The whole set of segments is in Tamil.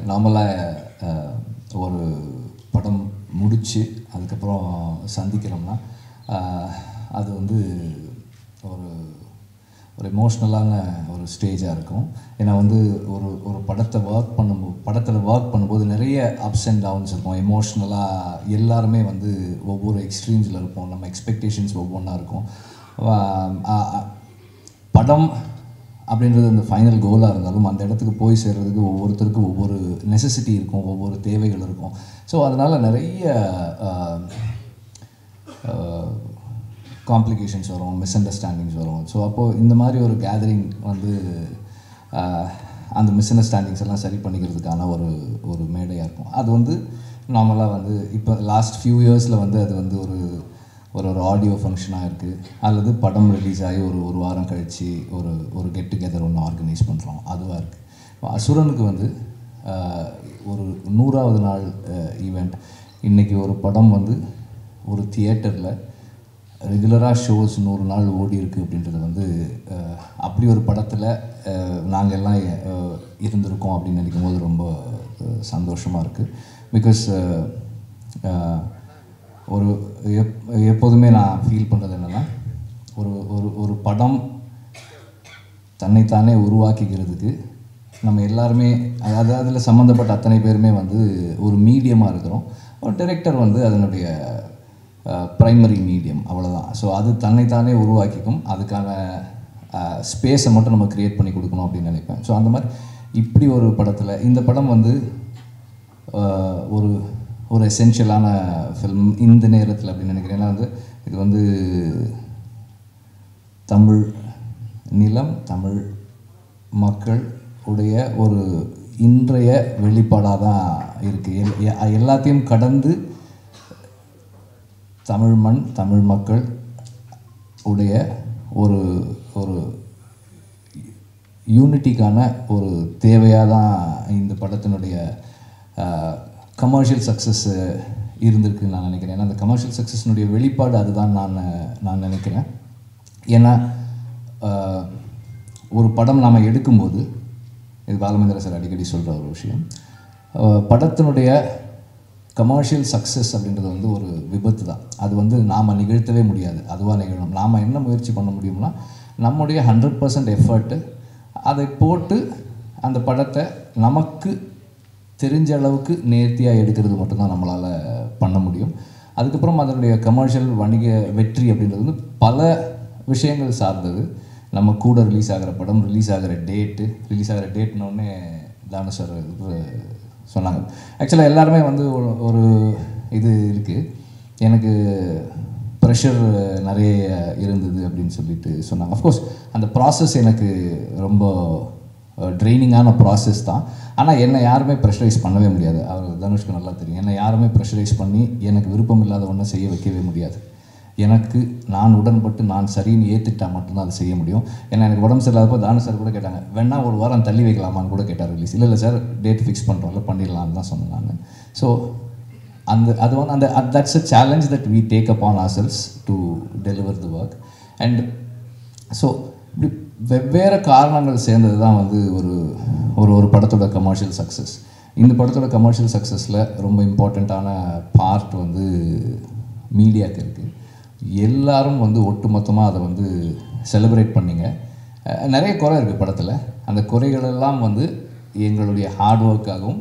நார்மலாக ஒரு படம் முடித்து அதுக்கப்புறம் சந்திக்கிறோம்னா ஆஹ், அது வந்து ஒரு ஒரு எமோஷ்னலான ஒரு ஸ்டேஜாக இருக்கும் ஏன்னா வந்து ஒரு ஒரு படத்தை ஒர்க் பண்ணும்போது படத்தில் ஒர்க் பண்ணும்போது நிறைய அப்ஸ் அண்ட் டவுன்ஸ் இருக்கும் எமோஷ்னலாக எல்லாருமே வந்து ஒவ்வொரு எக்ஸ்ட்ரீம்ஸில் இருப்போம் நம்ம எக்ஸ்பெக்டேஷன்ஸ் ஒவ்வொன்றா இருக்கும் ஆஹ் ஆஹ் ஆஹ் படம் அப்படின்றது அந்த ஃபைனல் கோலாக இருந்தாலும் அந்த இடத்துக்கு போய் சேர்றதுக்கு ஒவ்வொருத்தருக்கும் ஒவ்வொரு நெசசிட்டி இருக்கும் ஒவ்வொரு தேவைகள் இருக்கும் ஸோ அதனால் நிறைய காம்ப்ளிகேஷன்ஸ் வரும் மிஸ் அண்டர்ஸ்டாண்டிங்ஸ் வரும் ஸோ அப்போது இந்த மாதிரி ஒரு கேதரிங் வந்து ஆஹ், அந்த மிஸ் அண்டர்ஸ்டாண்டிங்ஸ் எல்லாம் சரி பண்ணிக்கிறதுக்கான ஒரு ஒரு மேடையாக இருக்கும் அது வந்து நார்மலாக வந்து இப்போ லாஸ்ட் ஃபியூ இயர்ஸில் வந்து அது வந்து ஒரு ஒரு ஒரு ஆடியோ ஃபங்க்ஷனாக இருக்குது அல்லது படம் ரிலீஸ் ஆகி ஒரு ஒரு வாரம் கழித்து ஒரு ஒரு கெட் டுகெதர் ஒன்று ஆர்கனைஸ் பண்ணுறோம் அதுவாக இருக்குது அசுரனுக்கு வந்து ஆஹ், ஒரு நூறாவது நாள் ஈவெண்ட் இன்றைக்கி ஒரு படம் வந்து ஒரு தியேட்டரில் ரெகுலராக ஷோஸ் நூறு நாள் ஓடி இருக்கு அப்படின்றது வந்து அஹ், அப்படி ஒரு படத்தில் நாங்கள் எல்லாம் அஹ், இருந்திருக்கோம் அப்படின்னு நினைக்கும் போது ரொம்ப சந்தோஷமாக இருக்குது பிகாஸ் ஒரு எப் எப்போதுமே நான் ஃபீல் பண்ணுறது என்னென்னா ஒரு ஒரு ஒரு படம் தன்னைத்தானே உருவாக்கிக்கிறதுக்கு நம்ம எல்லாருமே அதாவது அதில் சம்மந்தப்பட்ட அத்தனை பேருமே வந்து ஒரு மீடியமாக இருக்கிறோம் ஒரு டைரக்டர் வந்து அதனுடைய ப்ரைமரி மீடியம் அவ்வளோதான் ஸோ அது தன்னைத்தானே உருவாக்கிக்கும் அதுக்கான ஸ்பேஸை மட்டும் நம்ம க்ரியேட் பண்ணி கொடுக்கணும் அப்படின்னு நினைப்பேன் ஸோ அந்த மாதிரி இப்படி ஒரு படத்தில் இந்த படம் வந்து ஆஹ், ஒரு ஒரு எசென்ஷியலான ஃபில்ம் இந்த நேரத்தில் அப்படின்னு நினைக்கிறேன் ஏன்னா வந்து இது வந்து தமிழ் நிலம் தமிழ் மக்கள் உடைய ஒரு இன்றைய வெளிப்பாடாக தான் இருக்குது எல்லாத்தையும் கடந்து தமிழ் மண் தமிழ் மக்கள் உடைய ஒரு ஒரு யூனிட்டிக்கான ஒரு தேவையாக தான் இந்த படத்தினுடைய கமர்ஷியல் சக்ஸஸ் இருந்திருக்குன்னு நான் நினைக்கிறேன் ஏன்னா அந்த கமர்ஷியல் சக்ஸஸ்னுடைய வெளிப்பாடு அதுதான் நான் நான் நினைக்கிறேன் ஏன்னா ஆஹ், ஒரு படம் நாம் எடுக்கும்போது இது பாலமேந்திர சார் அடிக்கடி சொல்கிற ஒரு விஷயம் ஆஹ், படத்தினுடைய கமர்ஷியல் சக்ஸஸ் அப்படின்றது வந்து ஒரு விபத்து தான் அது வந்து நாம் நிகழ்த்தவே முடியாது அதுவாக நிகழும் நாம் என்ன முயற்சி பண்ண முடியும்னா நம்முடைய ஹண்ட்ரட் பர்சன்ட் எஃபர்ட்டு அதை போட்டு அந்த படத்தை நமக்கு தெரிஞ்ச அளவுக்கு நேர்த்தியாக எடுக்கிறது மட்டும்தான் நம்மளால் பண்ண முடியும் அதுக்கப்புறம் அதனுடைய கமர்ஷியல் வணிக வெற்றி அப்படின்றது வந்து பல விஷயங்கள் சார்ந்தது நம்ம கூட ரிலீஸ் ஆகிற படம் ரிலீஸ் ஆகிற டேட்டு ரிலீஸ் ஆகிற டேட்னோடனே தானு சார் சொன்னாங்க ஆக்சுவலாக எல்லாருமே வந்து ஒரு ஒரு இது இருக்குது எனக்கு ப்ரெஷர் நிறைய இருந்தது அப்படின்னு சொல்லிட்டு சொன்னாங்க அஃப்கோர்ஸ் அந்த ப்ராசஸ் எனக்கு ரொம்ப ட்ரைனிங்கான ப்ராசஸ் தான் ஆனால் என்னை யாருமே ப்ரெஷரைஸ் பண்ணவே முடியாது அவர் தனுஷ்க்கு நல்லா தெரியும் என்னை யாருமே ப்ரெஷரைஸ் பண்ணி எனக்கு விருப்பம் இல்லாத ஒன்றை செய்ய வைக்கவே முடியாது எனக்கு நான் உடன்பட்டு நான் சரின்னு ஏற்றுக்கிட்டா மட்டும்தான் அதை செய்ய முடியும் ஏன்னா எனக்கு உடம்பு சரியில்லாதப்போ தானு சார் கூட கேட்டாங்க வேணா ஒரு வாரம் தள்ளி வைக்கலாமான்னு கூட கேட்டார் ரிலீஸ் இல்லை இல்லை சார் டேட் ஃபிக்ஸ் பண்ணுறோம்ல பண்ணிடலான்னு தான் சொன்னேன் நான் ஸோ அந்த அது வந்து அந்த that's a challenge that we take up on ourselves to deliver the work and so இப்படி வெவ்வேறு காரணங்கள் சேர்ந்தது தான் வந்து ஒரு ஒரு ஒரு படத்தோட கமர்ஷியல் சக்ஸஸ் இந்த படத்தோட கமர்ஷியல் சக்ஸஸில் ரொம்ப இம்பார்ட்டண்ட்டான பார்ட் வந்து மீடியாவுக்கு இருக்குது எல்லாரும் வந்து ஒட்டுமொத்தமாக அதை வந்து செலிப்ரேட் பண்ணீங்க அஹ் நிறைய குறை இருக்குது படத்தில் அந்த குறைகளெல்லாம் வந்து எங்களுடைய ஹார்ட் ஒர்க்காகவும்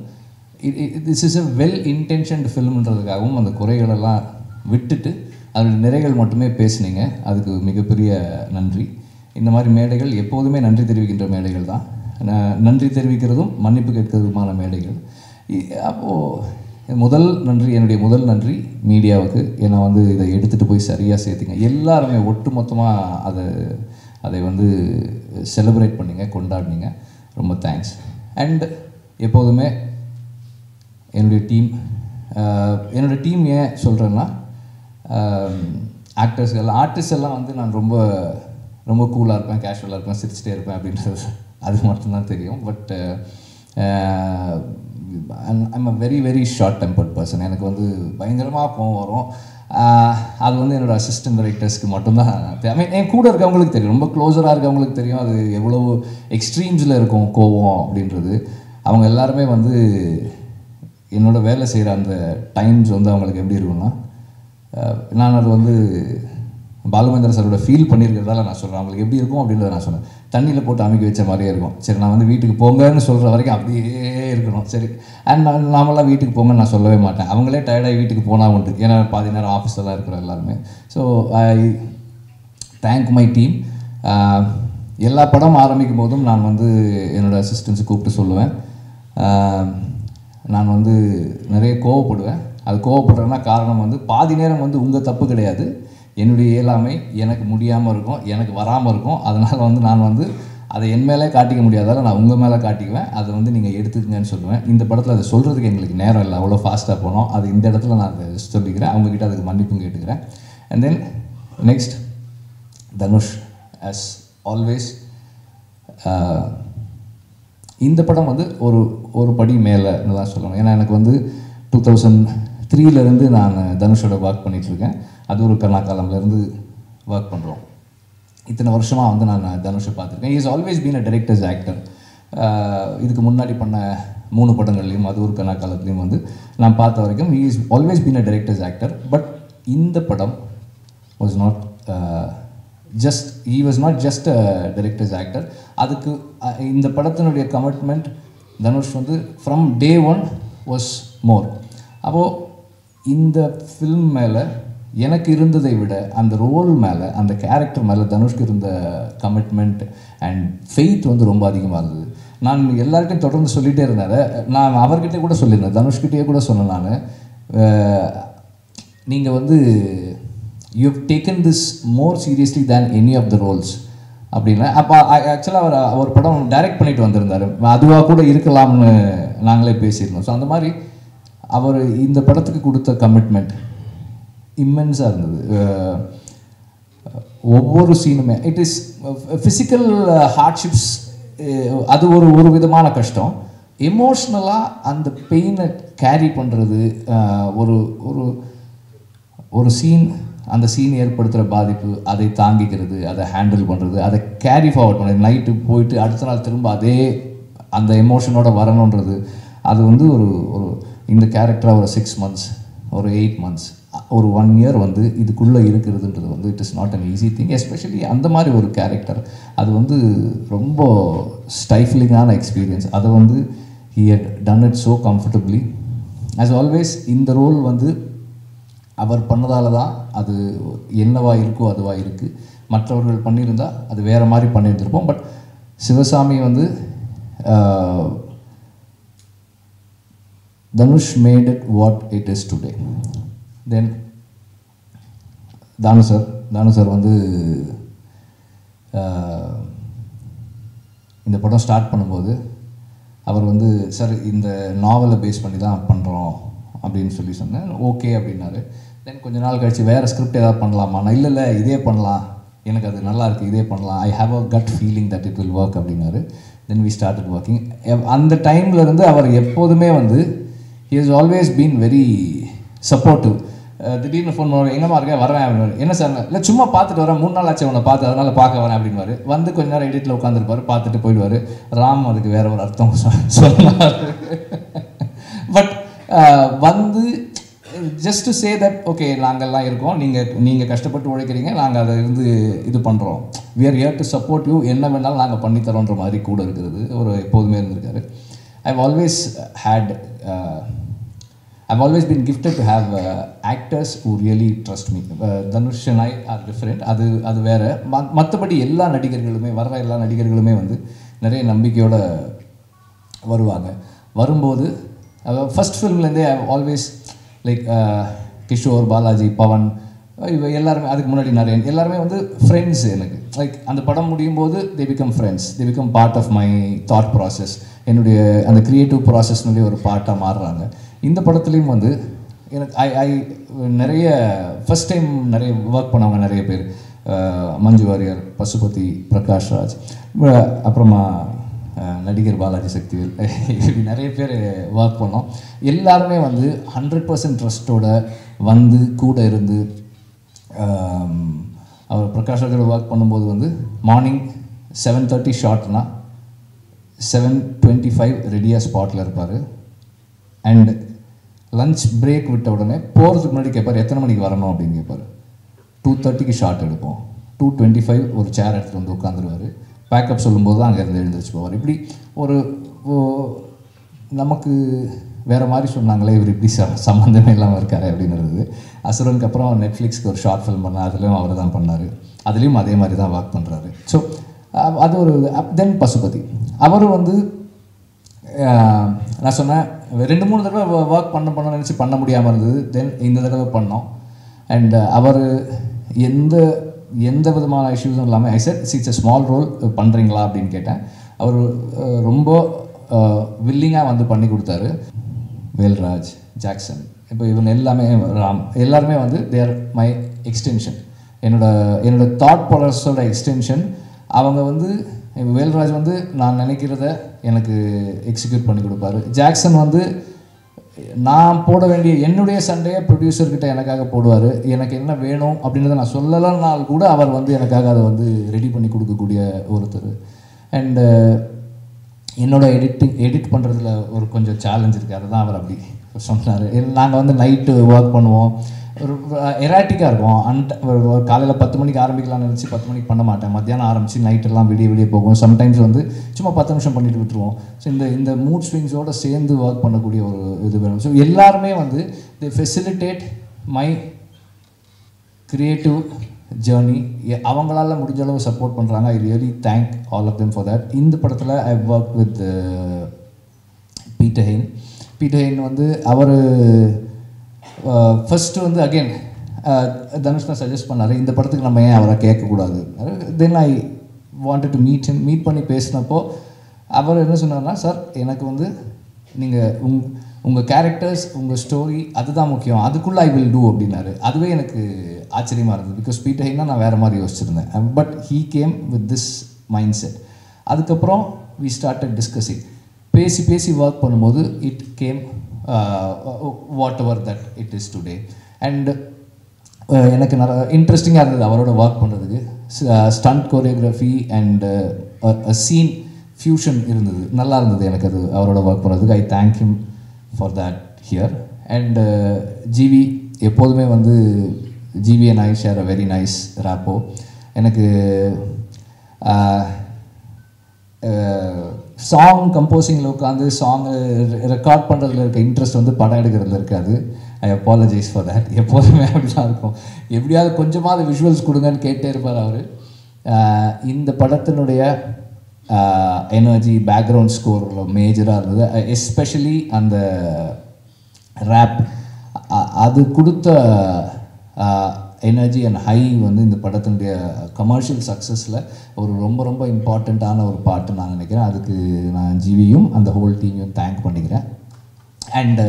this is a well intentioned ஃபில்ம்ன்றதுக்காகவும் அந்த குறைகளெல்லாம் விட்டுட்டு அதனுடைய நிறைகள் மட்டுமே பேசுனீங்க அதுக்கு மிகப்பெரிய நன்றி இந்த மாதிரி மேடைகள் எப்போதுமே நன்றி தெரிவிக்கின்ற மேடைகள் தான் ந- நன்றி தெரிவிக்கிறதும் மன்னிப்பு கேட்கறதுமான மேடைகள் இ- அப்போது முதல் நன்றி என்னுடைய முதல் நன்றி மீடியாவுக்கு ஏன்னா வந்து இதை எடுத்துகிட்டு போய் சரியாக சேர்த்திங்க எல்லாருமே ஒட்டு மொத்தமாக அதை அதை வந்து செலிப்ரேட் பண்ணீங்க கொண்டாடினீங்க ரொம்ப தேங்க்ஸ் அண்ட் எப்போதுமே என்னுடைய டீம் என்னோடய டீம் ஏன் சொல்கிறேன்னா ஆக்டர்ஸ் எல்லாம் ஆர்டிஸ்ட் எல்லாம் வந்து நான் ரொம்ப ரொம்ப கூலாக இருப்பேன் கேஷுவலாக இருப்பேன் சிரிச்சிட்டே இருப்பேன் அப்படின்றது அது மட்டும்தான் தெரியும் but I'm a very very short tempered person எனக்கு வந்து பயங்கரமாக கோவம் வரும் ஆஹ் அது வந்து என்னோட அசிஸ்டன்ட் டைரக்டர்ஸ்க்கு மட்டும்தான் ஐ மீன் என் கூட இருக்கவங்களுக்கு தெரியும் ரொம்ப க்ளோஸராக இருக்கவங்களுக்கு தெரியும் அது எவ்வளோ எக்ஸ்ட்ரீம்ஸில் இருக்கும் கோவம் அப்படின்றது அவங்க எல்லாருமே வந்து என்னோட வேலை செய்கிற அந்த டைம்ஸ் வந்து அவங்களுக்கு எப்படி இருக்கும்னா அஹ், நான் அது வந்து பாலுமேந்திர சாரோட ஃபீல் பண்ணியிருக்கிறதால நான் சொல்கிறேன் அவங்களுக்கு எப்படி இருக்கும் அப்படின்றத நான் சொன்னேன் தண்ணியில் போட்டு அமைக்க வச்ச மாதிரியே இருக்கும் சரி நான் வந்து வீட்டுக்கு போங்கன்னு சொல்கிற வரைக்கும் அப்படியே இருக்கணும் சரி அண்ட் நான் நாமெல்லாம் வீட்டுக்கு போங்கன்னு நான் சொல்லவே மாட்டேன் அவங்களே டயர்டாகி வீட்டுக்கு போனால் உண்டு ஏன்னா பாதி நேரம் ஆஃபீஸில் தான் இருக்கிறோம் எல்லாருமே so I thank my team எல்லா படம் ஆரம்பிக்கும் போதும் நான் வந்து என்னோடய அசிஸ்டன்ஸை கூப்பிட்டு சொல்லுவேன் ஆஹ் நான் வந்து நிறைய கோவப்படுவேன் அது கோவப்படுறேன்னா காரணம் வந்து பாதி நேரம் வந்து உங்கள் தப்பு கிடையாது என்னுடைய இயலாமை எனக்கு முடியாமல் இருக்கும் எனக்கு வராமல் இருக்கும் அதனால் வந்து நான் வந்து அதை என் மேலே காட்டிக்க முடியாதால நான் உங்கள் மேலே காட்டிக்குவேன் அதை வந்து நீங்கள் எடுத்துக்கங்கன்னு சொல்லுவேன் இந்த படத்தில் அதை சொல்கிறதுக்கு எங்களுக்கு நேரம் இல்லை அவ்வளோ ஃபாஸ்ட்டாக போனோம் அது இந்த இடத்துல நான் அதை சொல்லிக்கிறேன் அவங்கக்கிட்ட அதுக்கு மன்னிப்பும் கேட்டுக்கிறேன் and then next Dhanush as always இந்த படம் வந்து ஒரு ஒரு படி மேலே தான் சொல்லணும் ஏன்னா எனக்கு வந்து டூ தௌசண்ட் த்ரீலேருந்து நான் தனுஷோட ஒர்க் பண்ணிகிட்ருக்கேன் அது ஒரு கர்நாகாலம்லேருந்து ஒர்க் பண்ணுறோம் இத்தனை வருஷமாக வந்து நான் தனுஷை பார்த்துருக்கேன் is always been a director's actor இதுக்கு முன்னாடி பண்ண மூணு படங்கள்லையும் அது ஒரு கர்நாகாலத்துலேயும் வந்து நான் பார்த்த வரைக்கும் he is always been a director's actor but இந்த படம் வாஸ் நாட் ஜஸ்ட் ஈ was not just a director's actor அதுக்கு அஹ், இந்த படத்தினுடைய கமிட்மெண்ட் தனுஷ் வந்து from day one was more அப்போது இந்த ஃபில்ம் மேலே எனக்கு இருந்ததை விட அந்த ரோல் மேலே அந்த கேரக்டர் மேலே தனுஷ்க்கு இருந்த கமிட்மெண்ட் அண்ட் ஃபெய்த் வந்து ரொம்ப அதிகமாக இருந்தது நான் எல்லார்கிட்டையும் தொடர்ந்து சொல்லிகிட்டே இருந்தேன் அதை நான் அவர்கிட்ட கூட சொல்லியிருந்தேன் தனுஷ்கிட்டயே கூட சொன்னேன் நான் நீங்கள் வந்து you have taken this more seriously than any of the roles அப்படின்னா அப்போ ஆக்சுவலாக அவர் ஒரு படம் டைரக்ட் பண்ணிட்டு வந்திருந்தார் அதுவாக கூட இருக்கலாம்னு நாங்களே பேசியிருந்தோம் ஸோ அந்த மாதிரி அவர் இந்த படத்துக்கு கொடுத்த கமிட்மெண்ட் இம்மென்ஸாக இருந்தது அஹ் ஒவ்வொரு சீனுமே இட் இஸ் ஃபிசிக்கல் ஹார்ட்ஷிப்ஸ் அது ஒரு ஒரு விதமான கஷ்டம் எமோஷ்னலாக அந்த பெயினை கேரி பண்ணுறது ஒரு ஒரு ஒரு சீன் அந்த சீன் ஏற்படுத்துகிற பாதிப்பு அதை தாங்கிக்கிறது அதை ஹேண்டில் பண்ணுறது அதை கேரி ஃபார்வர்ட் பண்ணுறது நைட்டு போயிட்டு அடுத்த நாள் திரும்ப அதே அந்த எமோஷனோட வரணுன்றது அது வந்து ஒரு ஒரு இந்த கேரக்டராக ஒரு சிக்ஸ் மந்த்ஸ் ஒரு எயிட் மந்த்ஸ் ஒரு ஒன் இயர் வந்து இதுக்குள்ளே இருக்கிறதுன்றது வந்து it is not an easy thing especially அந்த மாதிரி ஒரு கேரக்டர் அது வந்து ரொம்ப ஸ்டைஃப்லிங்கான எக்ஸ்பீரியன்ஸ் அதை வந்து he had done it so comfortably as always இந்த ரோல் வந்து அவர் பண்ணதால தான் அது என்னவா இருக்கோ அதுவா இருக்குது மற்றவர்கள் பண்ணியிருந்தா அது வேறு மாதிரி பண்ணியிருந்திருப்போம் பட் சிவசாமி வந்து uh, Dhanush made it what it is today then Thanu sir தானு சார் வந்து ஆஹ், இந்த படம் ஸ்டார்ட் பண்ணும்போது அவர் வந்து சார் இந்த நாவலை பேஸ் பண்ணி தான் பண்ணுறோம் அப்படின்னு சொல்லி சொன்னேன் ஓகே அப்படின்னாரு தென் கொஞ்ச நாள் கழிச்சு வேறு ஸ்கிரிப்ட் ஏதாவது பண்ணலாமா நான் இல்லை இல்லை இதே பண்ணலாம் எனக்கு அது நல்லா இருக்குது இதே பண்ணலாம் I have a gut feeling that it will work அப்படின்னாரு தென் வி ஸ்டார்டட் ஒர்க்கிங் அந்த டைம்ல இருந்து அவர் எப்போதுமே வந்து he has always been very supportive திடீர்னு ஃபோன் பண்ணுவார் எங்கம்மா இருக்கேன் வரேன் அப்படின்னாரு என்ன சார் இல்லை சும்மா பார்த்துட்டு வரேன் மூணு நாள் ஆச்சு உன்னை பார்த்து அதனால பார்க்க வரேன் அப்படின்வாரு வந்து கொஞ்ச நேரம் எடிட்டில் உட்காந்துருப்பாரு பார்த்துட்டு போயிடுவார் ராம் அதுக்கு வேற ஒரு அர்த்தம் சொ- சொன்னார் பட் வந்து just to say that okay நாங்கள்லாம் இருக்கோம் நீங்கள் நீங்கள் கஷ்டப்பட்டு உழைக்கிறீங்க நாங்கள் அதை இருந்து இது பண்ணுறோம் we are here to support you என்ன வேணாலும் நாங்கள் பண்ணித்தரோன்ற மாதிரி கூட இருக்கிறது ஒரு எப்போதுமே இருந்திருக்காரு I've always had I've always been gifted to have uh, actors who really trust me. Uh, Dhanush and I are different. அது அது வேற ம- மற்றபடி எல்லா நடிகர்களுமே வர்ற எல்லா நடிகர்களுமே வந்து நிறைய நம்பிக்கையோட வருவாங்க வரும்போது ஃபஸ்ட் ஃபிலிம்லேருந்தே I always like Kishore Balaji Pavan இவ எல்லாருமே அதுக்கு முன்னாடி நிறைய எல்லாருமே வந்து ஃப்ரெண்ட்ஸ் எனக்கு லைக் அந்த படம் முடியும் போது they become friends they become part of my thought process என்னுடைய அந்த க்ரியேட்டிவ் ப்ராசஸ்னுடைய ஒரு பார்ட்டாக மாறுறாங்க இந்த படத்துலேயும் வந்து எனக்கு ஐ ஐ நிறைய ஃபஸ்ட் டைம் நிறைய ஒர்க் பண்ணவங்க நிறைய பேர் அஹ், மஞ்சு வாரியர் பசுபதி பிரகாஷ் ராஜ் அஹ், அப்புறமா அஹ், நடிகர் பாலாஜி சக்திவேல் இப்படி நிறைய பேர் ஒர்க் பண்ணோம் எல்லாருமே வந்து ஹண்ட்ரட் பர்சன்ட் ட்ரஸ்ட்டோட வந்து கூட இருந்து ஆம், அவர் பிரகாஷ் ராஜோட ஒர்க் பண்ணும்போது வந்து மார்னிங் செவன் தேர்ட்டி ஷார்ட்னா செவன் டுவெண்ட்டி ஃபைவ் ரெடியாக ஸ்பாட்டில் இருப்பார் அண்ட் லஞ்ச் பிரேக் விட்ட உடனே போகிறதுக்கு முன்னாடி கேட்பார் எத்தனை மணிக்கு வரணும் அப்படின்னு கேட்பார் டூ தேர்ட்டிக்கு ஷார்ட் எடுப்போம் டூ டுவெண்ட்டி ஃபைவ் ஒரு சேர் எடுத்துகிட்டு வந்து உட்காந்துருவார் பேக்கப் சொல்லும்போது தான் அங்கேருந்து எழுந்திரிச்சு போவார் இப்படி ஒரு ஓ- நமக்கு வேறு மாதிரி சொன்னாங்களே இவர் இப்படி ச சம்மந்தமே இல்லாமல் இருக்காரு அப்படின்னு இருந்தது அசுரனுக்கு அப்புறம் நெட்ஃப்ளிக்ஸ்க்கு ஒரு ஷார்ட் ஃபிலிம் பண்ணார் அதுலேயும் அவர் தான் பண்ணார் அதுலேயும் அதே மாதிரி தான் ஒர்க் பண்ணுறாரு ஸோ அது ஒரு தென் பசுபதி அவரும் வந்து ஆஹ், நான் சொன்னேன் ரெண்டு மூணு தடவை ஒர்க் பண்ண பண்ண நினச்சி பண்ண முடியாமல் இருந்தது தென் இந்த தடவை பண்ணோம் அண்ட் அவர் எந்த எந்த விதமான இஷ்யூஸும் இல்லாமல் I said it's a small role பண்ணுறீங்களா அப்படின்னு கேட்டேன் அவர் அஹ், ரொம்ப வில்லிங்காக வந்து பண்ணி கொடுத்தாரு வேல்ராஜ் ஜாக்சன் இப்போ இவங்க எல்லாமே ராம் எல்லாருமே வந்து தேர் மை எக்ஸ்டென்ஷன் என்னோட என்னோட தாட் ப்ராசஸோட எக்ஸ்டென்ஷன் அவங்க வந்து இப்ப வேல்ராஜ் வந்து நான் நினைக்கிறத எனக்கு எக்ஸிக்யூட் பண்ணி கொடுப்பாரு ஜாக்சன் வந்து நான் போட வேண்டிய என்னுடைய சண்டையை ப்ரொடியூசர்கிட்ட எனக்காக போடுவார் எனக்கு என்ன வேணும் அப்படின்றத நான் சொல்லலைனால் கூட அவர் வந்து எனக்காக அதை வந்து ரெடி பண்ணி கொடுக்கக்கூடிய ஒருத்தர் அண்டு என்னோட எடிட்டிங் எடிட் பண்ணுறதுல ஒரு கொஞ்சம் சேலஞ்ச் இருக்குது அதை தான் அவர் அப்படி சொன்னார் நாங்கள் வந்து நைட்டு ஒர்க் பண்ணுவோம் ஒரு எராட்டிக்காக இருக்கும் அண்ட் காலையில் பத்து மணிக்கு ஆரம்பிக்கலாம்னு நினச்சி பத்து மணிக்கு பண்ண மாட்டேன் மத்தியானம் ஆரம்பித்து நைட்டெல்லாம் விடிய விடிய போகும் சம்டைம்ஸ் வந்து சும்மா பத்து நிமிஷம் பண்ணிட்டு விட்டுருவோம் ஸோ இந்த இந்த மூட் ஸ்விங்ஸோட சேர்ந்து ஒர்க் பண்ணக்கூடிய ஒரு இது வேணும் ஸோ எல்லாருமே வந்து they facilitate my creative journey அவங்களால முடிஞ்ச அளவு சப்போர்ட் பண்ணுறாங்க I really thank all of them for that இந்த படத்தில் I work with Peter Hein Peter Hein வந்து அவர் ஃபஸ்ட்டு வந்து அகெயின் தனுஷ் தான் சஜஸ்ட் பண்ணார் இந்த படத்துக்கு நம்ம ஏன் அவரை கேட்கக்கூடாது then I wanted to meet him meet பண்ணி பேசினப்போ அவர் என்ன சொன்னார்னா சார் எனக்கு வந்து நீங்கள் உங் உங்கள் கேரக்டர்ஸ் உங்கள் ஸ்டோரி அதுதான் முக்கியம் அதுக்குள்ளே ஐ வில் டூ அப்படின்னாரு அதுவே எனக்கு ஆச்சரியமாக இருந்தது பிகாஸ் பீட்டர் ஹெய்னா நான் வேறு மாதிரி யோசிச்சிருந்தேன் but he came with this mind set அதுக்கப்புறம் வி ஸ்டார்டட் டிஸ்கஸிங் பேசி பேசி ஒர்க் பண்ணும்போது it came whatever that it is today and எனக்கு நிறைய இன்ட்ரெஸ்டிங்காக இருந்தது அவரோட ஒர்க் பண்ணுறதுக்கு stunt choreography and scene fusion இருந்தது நல்லா இருந்தது எனக்கு அது அவரோட ஒர்க் பண்ணுறதுக்கு I thank him for that here and GV எப்போதுமே வந்து GV and I share a very nice rapport எனக்கு சாங் கம்போசிங்கில் உட்காந்து சாங் ரெக்கார்ட் பண்ணுறதுல இருக்க இன்ட்ரெஸ்ட் வந்து படம் எடுக்கிறதுல இருக்காது ஐ அப்பாலஜைஸ் ஃபார் தட் எப்போதுமே அப்படிலாம் இருக்கும் எப்படியாவது கொஞ்சமாவது விஷுவல்ஸ் கொடுங்கன்னு கேட்டே இருப்பார் அவர் இந்த படத்தினுடைய எனர்ஜி பேக்ரவுண்ட் ஸ்கோரில் மேஜராக இருந்தது எஸ்பெஷலி அந்த ரேப் அது கொடுத்த எனர்ஜி அண்ட் ஹை வந்து இந்த படத்தினுடைய கமர்ஷியல் சக்ஸஸில் ஒரு ரொம்ப ரொம்ப இம்பார்ட்டண்ட்டான ஒரு பாட்டு நான் நினைக்கிறேன் அதுக்கு நான் ஜிவியும் அந்த ஹோல் டீமையும் தேங்க் பண்ணிக்கிறேன் அண்டு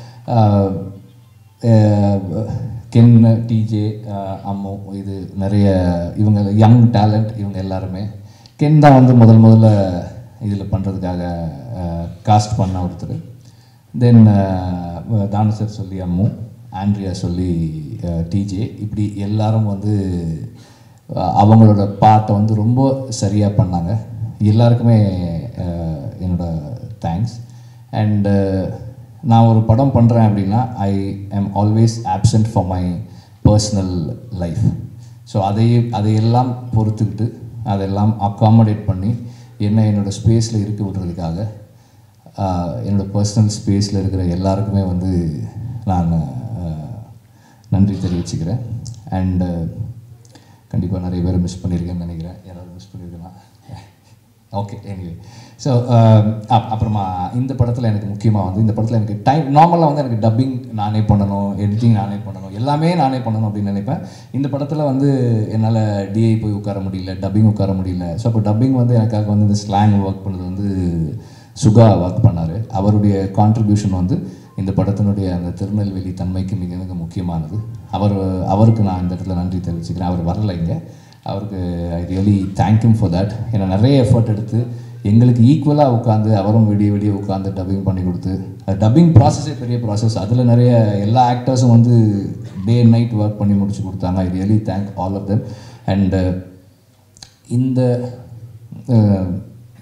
கென் டிஜே அம்மு இது நிறைய இவங்க யங் டேலண்ட் இவங்க எல்லாருமே கென் தான் வந்து முதல் முதல்ல இதில் பண்ணுறதுக்காக காஸ்ட் பண்ண ஒருத்தர் தென் தானசர் சொல்லி அம்மு ஆண்ட்ரியா சொல்லி டிஜே இப்படி எல்லாரும் வந்து அஹ், அவங்களோட பாட்டை வந்து ரொம்ப சரியாக பண்ணாங்க எல்லாருக்குமே அஹ், என்னோட தேங்க்ஸ் அண்டு நான் ஒரு படம் பண்ணுறேன் அப்படின்னா I am always absent for my personal life so அதை அதையெல்லாம் பொறுத்துக்கிட்டு அதெல்லாம் அக்காமடேட் பண்ணி என்ன என்னோடய ஸ்பேஸில் இருக்க விடுறதுக்காக ஆஹ், என்னோட பர்சனல் ஸ்பேஸில் இருக்கிற எல்லாருக்குமே வந்து நான் ஆஹ், நன்றி தெரிவிச்சுக்கிறேன் அண்டு கண்டிப்பாக நிறைய பேர் மிஸ் பண்ணியிருக்கேன்னு நினைக்கிறேன் யாராவது மிஸ் பண்ணியிருக்கேன்னா ஓகே எனிவே ஸோ அப்புறமா இந்த படத்தில் எனக்கு முக்கியமாக வந்து இந்த படத்தில் எனக்கு டைம் நார்மலாக வந்து எனக்கு டப்பிங் நானே பண்ணணும் எடிட்டிங் நானே பண்ணணும் எல்லாமே நானே பண்ணணும் அப்படின்னு நினைப்பேன் இந்த படத்தில் வந்து என்னால் டிஐ போய் உட்கார முடியல டப்பிங் உட்கார முடியல ஸோ அப்போ டப்பிங் வந்து எனக்காக வந்து இந்த ஸ்லாங் ஒர்க் பண்ணது வந்து சுகா ஒர்க் பண்ணார் அவருடைய கான்ட்ரிபியூஷன் வந்து இந்த படத்தினுடைய அந்த திருநெல்வேலி தன்மைக்கு மிக மிக முக்கியமானது அவர் அவருக்கு நான் இந்த இடத்துல நன்றி தெரிவிச்சுக்கிறேன் அவர் வரல இங்கே அவருக்கு ஐ ரியலி தேங்க்யூம் ஃபார் தட் ஏன்னா நிறைய எஃபர்ட் எடுத்து எங்களுக்கு ஈக்குவலாக உட்காந்து அவரும் விடிய விடிய உட்காந்து டப்பிங் பண்ணி கொடுத்து டப்பிங் ப்ராசஸே பெரிய ப்ராசஸ் அதில் நிறைய எல்லா ஆக்டர்ஸும் வந்து டே அண்ட் நைட் ஒர்க் பண்ணி முடிச்சு கொடுத்தாங்க I really thank all of them and இந்த அஹ்,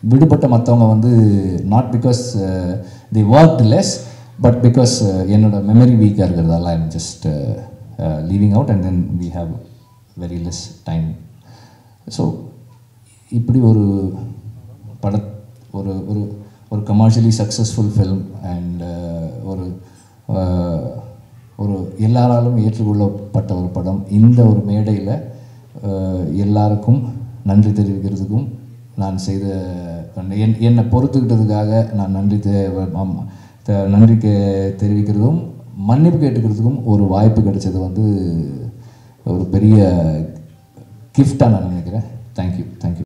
விடுபட்ட மற்றவங்க வந்து not because the work less but because என்னோட மெமரி வீக்காக இருக்கிறதால I am just leaving out and then we have very less time so இப்படி ஒரு பட ஒரு ஒரு ஒரு கமர்ஷியலி சக்ஸஸ்ஃபுல் ஃபில்ம் அண்ட் ஒரு அஹ், ஒரு எல்லாராலும் ஏற்றுக்கொள்ளப்பட்ட ஒரு படம் இந்த ஒரு மேடையில் எல்லாருக்கும் நன்றி தெரிவிக்கிறதுக்கும் நான் செய்த என் என்னை பொறுத்துக்கிட்டதுக்காக நான் நன்றி தெ ஆம், தெ- நன்றி கே- தெரிவிக்கிறதும் மன்னிப்பு கேட்டுக்கிறதுக்கும் ஒரு வாய்ப்பு கிடைச்சது வந்து ஒரு பெரிய கிஃப்டாக நான் நினைக்கிறேன் தேங்க்யூ தேங்க்யூ